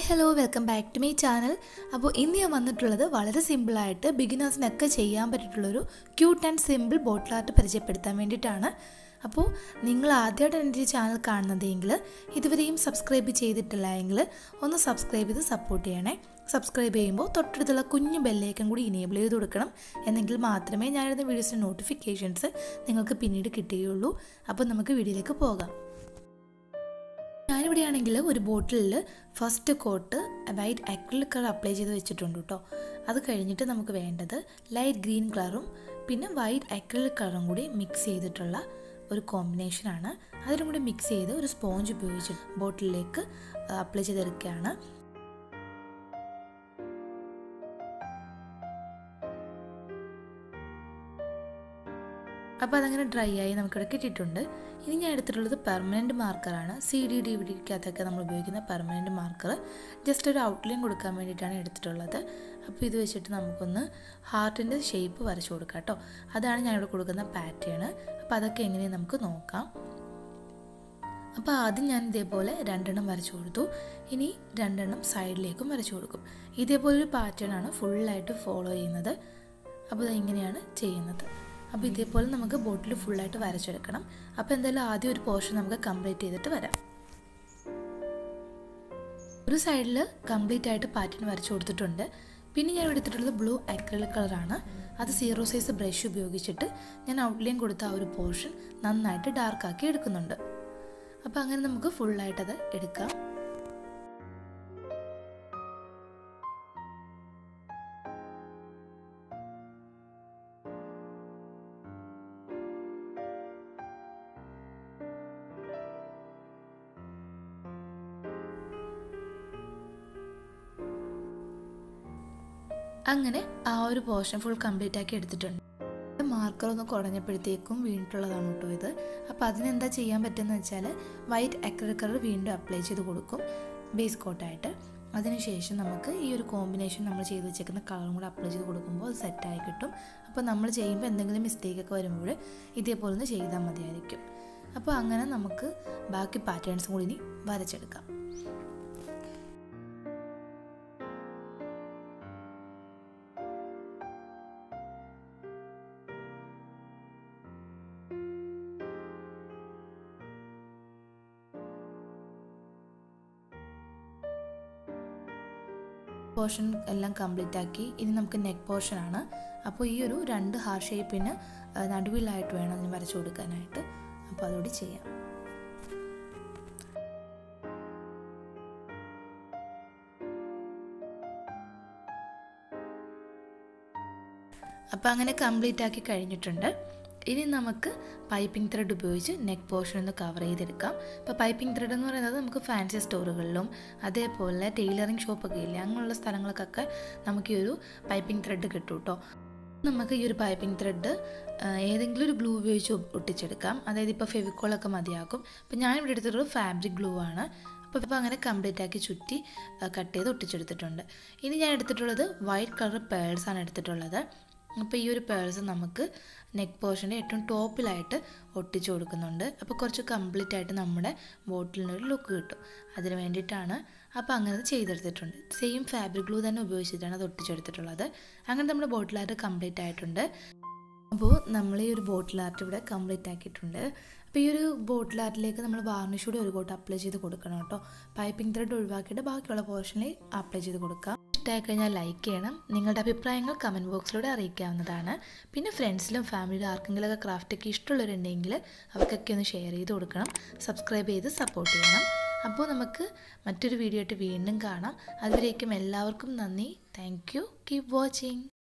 hello welcome back to my channel അപ്പോൾ ഇന്ന് ഞാൻ വന്നിട്ടുള്ളത് വളരെ സിമ്പിളായിട്ട് ബിഗിനേഴ്സിനൊക്കെ ചെയ്യാൻ പറ്റിയിട്ടുള്ളൊരു cute and simple bottle art പരിചയപ്പെടുത്താൻ വേണ്ടിയിട്ടാണ് അപ്പോൾ നിങ്ങൾ ആദ്യമായിട്ടാണ് എൻ്റെ ഈ ചാനൽ കാണുന്നതെങ്കിൽ ഇതുവരെയും സബ്സ്ക്രൈബ് ചെയ്തിട്ടില്ല എങ്കിൽ ഒന്ന് സബ്സ്ക്രൈബ് ചെയ്ത് സപ്പോർട്ട് ചെയ്യണേ സബ്സ്ക്രൈബ് ചെയ്യുമ്പോൾ തൊട്ടടുത്തുള്ള കുഞ്ഞു ബെല്ലേക്കും കൂടി ഇനേബിൾ ചെയ്ത് കൊടുക്കണം എന്നെങ്കിൽ മാത്രമേ ഞാനിടുന്ന വീഡിയോസിൻ്റെ നോട്ടിഫിക്കേഷൻസ് നിങ്ങൾക്ക് പിന്നീട് കിട്ടുകയുള്ളൂ അപ്പോൾ നമുക്ക് വീഡിയോയിലേക്ക് പോകാം ഞാനിവിടെ ആണെങ്കിൽ ഒരു ബോട്ടിലിൽ first coat white acrylic colour apply ചെയ്ത് വെച്ചിട്ടുണ്ട് കേട്ടോ അത് കഴിഞ്ഞിട്ട് നമുക്ക് വേണ്ടത് ലൈറ്റ് ഗ്രീൻ കളറും പിന്നെ വൈറ്റ് അക്രിലിക് കളറും കൂടി മിക്സ് ചെയ്തിട്ടുള്ള ഒരു കോമ്പിനേഷനാണ് അതിലും കൂടി മിക്സ് ചെയ്ത് ഒരു സ്പോഞ്ച് ഉപയോഗിച്ച് ബോട്ടിലേക്ക് അപ്ലൈ ചെയ്തെടുക്കുകയാണ് അപ്പോൾ അതങ്ങനെ ഡ്രൈ ആയി നമുക്കിവിടെ കിട്ടിയിട്ടുണ്ട് ഇനി ഞാൻ എടുത്തിട്ടുള്ളത് പെർമനൻറ്റ് മാർക്കറാണ് സി ഡി ഡി വി ഡിക്കകത്തൊക്കെ നമ്മൾ ഉപയോഗിക്കുന്ന പെർമനൻറ്റ് മാർക്കർ ജസ്റ്റ് ഒരു ഔട്ട്ലൈൻ കൊടുക്കാൻ വേണ്ടിയിട്ടാണ് എടുത്തിട്ടുള്ളത് അപ്പോൾ ഇത് വെച്ചിട്ട് നമുക്കൊന്ന് ഹാർട്ടിൻ്റെ ഷേപ്പ് വരച്ചു കൊടുക്കാം കേട്ടോ അതാണ് ഞാനിവിടെ കൊടുക്കുന്ന പാറ്റേൺ അപ്പോൾ അതൊക്കെ എങ്ങനെയാണ് നമുക്ക് നോക്കാം അപ്പോൾ ആദ്യം ഞാൻ ഇതേപോലെ രണ്ടെണ്ണം വരച്ചു കൊടുത്തു ഇനി രണ്ടെണ്ണം സൈഡിലേക്കും വരച്ചു കൊടുക്കും ഇതേപോലെ ഒരു പാറ്റേൺ ആണ് ഫുള്ളായിട്ട് ഫോളോ ചെയ്യുന്നത് അപ്പോൾ ഇങ്ങനെയാണ് ചെയ്യുന്നത് അപ്പോൾ ഇതേപോലെ നമുക്ക് ബോട്ടിൽ ഫുള്ളായിട്ട് വരച്ചെടുക്കണം അപ്പോൾ എന്തായാലും ആദ്യം ഒരു പോർഷൻ നമുക്ക് കംപ്ലീറ്റ് ചെയ്തിട്ട് വരാം ഒരു സൈഡിൽ കംപ്ലീറ്റ് ആയിട്ട് പാറ്റേൺ വരച്ചു കൊടുത്തിട്ടുണ്ട് പിന്നെ ഞാൻ എടുത്തിട്ടുള്ളത് ബ്ലൂ അക്രലിക് കളറാണ് അത് സീറോ സൈസ് ബ്രഷ് ഉപയോഗിച്ചിട്ട് ഞാൻ ഔട്ട്ലൈൻ കൊടുത്ത ആ ഒരു പോർഷൻ നന്നായിട്ട് ഡാർക്കാക്കി എടുക്കുന്നുണ്ട് അപ്പോൾ അങ്ങനെ നമുക്ക് ഫുള്ളായിട്ടത് എടുക്കാം അങ്ങനെ ആ ഒരു പോർഷൻ ഫുൾ കംപ്ലീറ്റ് ആക്കി എടുത്തിട്ടുണ്ട് മാർക്കർ ഒന്ന് കുടഞ്ഞപ്പോഴത്തേക്കും വീണിട്ടുള്ളതാണ് കേട്ടോ ഇത് അപ്പോൾ അതിനെന്താ ചെയ്യാൻ പറ്റുമെന്ന് വെച്ചാൽ വൈറ്റ് അക്രിലിക് കളർ വീണ്ടും അപ്ലൈ ചെയ്ത് കൊടുക്കും ബേസ് കോട്ടായിട്ട് അതിനുശേഷം നമുക്ക് ഈ ഒരു കോമ്പിനേഷൻ നമ്മൾ ചെയ്ത് വെച്ചേക്കുന്ന കളറും കൂടെ അപ്ലൈ ചെയ്ത് കൊടുക്കുമ്പോൾ അത് സെറ്റായി കിട്ടും അപ്പോൾ നമ്മൾ ചെയ്യുമ്പോൾ എന്തെങ്കിലും മിസ്റ്റേക്കൊക്കെ വരുമ്പോൾ ഇതേപോലെ ഒന്ന് ചെയ്താൽ മതിയായിരിക്കും അപ്പോൾ അങ്ങനെ നമുക്ക് ബാക്കി പാറ്റേൺസും കൂടി ഇനി വരച്ചെടുക്കാം പോർഷൻ എല്ലാം കംപ്ലീറ്റ് ആക്കി ഇനി നമുക്ക് നെക്ക് പോർഷൻ ആണ് അപ്പോൾ ഈ ഒരു രണ്ട് ഹാർ ഷേപ്പിന് നടുവിലായിട്ട് വേണം അതിന് വരച്ചു കൊടുക്കാനായിട്ട് അപ്പോൾ അതുകൂടി ചെയ്യാം അപ്പോൾ അങ്ങനെ കംപ്ലീറ്റ് ആക്കി കഴിഞ്ഞിട്ടുണ്ട് ഇനി നമുക്ക് പൈപ്പിംഗ് ത്രെഡ് ഉപയോഗിച്ച് നെക്ക് പോർഷൻ ഒന്ന് കവർ ചെയ്തെടുക്കാം ഇപ്പോൾ പൈപ്പിംഗ് ത്രെഡ് എന്ന് പറയുന്നത് നമുക്ക് ഫാൻസി സ്റ്റോറുകളിലും അതേപോലെ ടെയിലറിങ് ഷോപ്പൊക്കെ ഇല്ലേ അങ്ങനെയുള്ള സ്ഥലങ്ങൾക്കൊക്കെ നമുക്ക് ഈ ഒരു പൈപ്പിംഗ് ത്രെഡ് കിട്ടും കേട്ടോ നമുക്ക് ഈ ഒരു പൈപ്പിംഗ് ത്രെഡ് ഏതെങ്കിലും ഒരു ഗ്ലൂ ഉപയോഗിച്ച് ഒട്ടിച്ചെടുക്കാം അതായത് ഇപ്പോൾ ഫെവിക്കോളൊക്കെ മതിയാക്കും അപ്പോൾ ഞാനിവിടെ എടുത്തിട്ടുള്ളത് ഫാബ്രിക് ഗ്ലൂ ആണ് അപ്പോൾ ഇപ്പോൾ അങ്ങനെ കംപ്ലീറ്റ് ആക്കി ചുറ്റി കട്ട് ചെയ്ത് ഒട്ടിച്ചെടുത്തിട്ടുണ്ട് ഇനി ഞാൻ എടുത്തിട്ടുള്ളത് വൈറ്റ് കളർ പേൾസ് ആണ് എടുത്തിട്ടുള്ളത് അപ്പോൾ ഈ ഒരു പേഴ്സ് നമുക്ക് നെക്ക് പോർഷൻ്റെ ഏറ്റവും ടോപ്പിലായിട്ട് ഒട്ടിച്ചു കൊടുക്കുന്നുണ്ട് അപ്പോൾ കുറച്ച് കംപ്ലീറ്റ് ആയിട്ട് നമ്മുടെ ബോട്ടിലിനൊരു ലുക്ക് കിട്ടും അതിന് വേണ്ടിയിട്ടാണ് അപ്പോൾ അങ്ങനെ ചെയ്തെടുത്തിട്ടുണ്ട് സെയിം ഫാബ്രിക് ഗ്ലൂ തന്നെ ഉപയോഗിച്ചിട്ടാണ് അത് ഒട്ടിച്ചെടുത്തിട്ടുള്ളത് അങ്ങനെ നമ്മുടെ ബോട്ടിൽ ആർട്ട് കംപ്ലീറ്റ് ആയിട്ടുണ്ട് അപ്പോൾ നമ്മൾ ഈ ഒരു ബോട്ടിൽ ആർട്ട് ഇവിടെ കംപ്ലീറ്റ് ആക്കിയിട്ടുണ്ട് അപ്പോൾ ഈ ഒരു ബോട്ടിൽ ആർട്ടിലേക്ക് നമ്മൾ വാർണിഷ് കൂടി ഒരു കോട്ട് അപ്ലൈ ചെയ്ത് കൊടുക്കണം കേട്ടോ പൈപ്പിംഗ് ത്രെഡ് ഒഴിവാക്കിയിട്ട് ബാക്കിയുള്ള പോർഷനിൽ അപ്ലൈ ചെയ്ത് കൊടുക്കാം ഇഷ്ടമായി കഴിഞ്ഞാൽ ലൈക്ക് ചെയ്യണം നിങ്ങളുടെ അഭിപ്രായങ്ങൾ കമൻറ്റ് ബോക്സിലൂടെ അറിയിക്കാവുന്നതാണ് പിന്നെ ഫ്രണ്ട്സിലും ഫാമിലിയിലും ആർക്കെങ്കിലുമൊക്കെ ക്രാഫ്റ്റൊക്കെ ഇഷ്ടമുള്ളവരുണ്ടെങ്കിൽ അവർക്കൊക്കെ ഒന്ന് ഷെയർ ചെയ്ത് കൊടുക്കണം സബ്സ്ക്രൈബ് ചെയ്ത് സപ്പോർട്ട് ചെയ്യണം അപ്പോൾ നമുക്ക് മറ്റൊരു വീഡിയോ ആയിട്ട് വീണ്ടും കാണാം അതുവരേക്കും എല്ലാവർക്കും നന്ദി താങ്ക് യു കീപ് വാച്ചിങ്